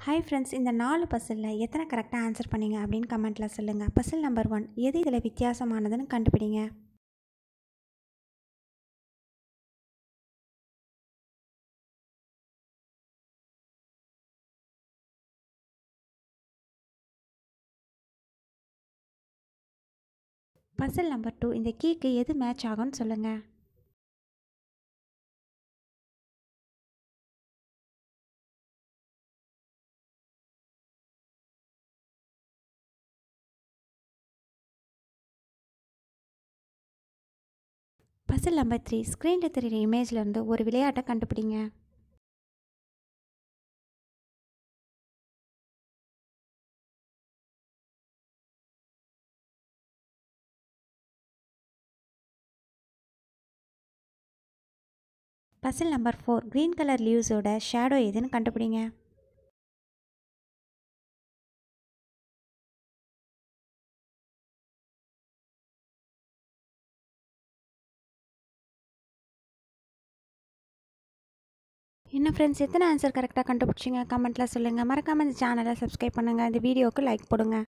hi friends இந்த நாலு பசிலில் எத்தனை கரெக்டாக ஆன்சர் பண்ணீங்க அப்படின்னு கமெண்ட்டில் சொல்லுங்கள் பசில் நம்பர் ஒன் எது இதில் வித்தியாசமானதுன்னு கண்டுபிடிங்க பசில் நம்பர் டூ இந்த கீக்கு எது மேட்ச் ஆகும்னு சொல்லுங்கள் பசில் நம்பர் த்ரீ ஸ்க்ரீனில் தெரியுற இமேஜ்லேருந்து ஒரு விளையாட்டை கண்டுபிடிங்க puzzle number four green colour லீவ்ஸோட ஷேடோ எதுன்னு கண்டுபிடிங்க என்ன ஃப்ரெண்ட்ஸ் எத்தனை ஆன்சர் கரெக்டாக கண்டுபிடிச்சிங்க கமெண்ட்டில் சொல்லுங்கள் மறக்காமல் இந்த சேனலை சப்ஸ்கிரைப் பண்ணுங்கள் இந்த வீடியோவுக்கு லைக் போடுங்க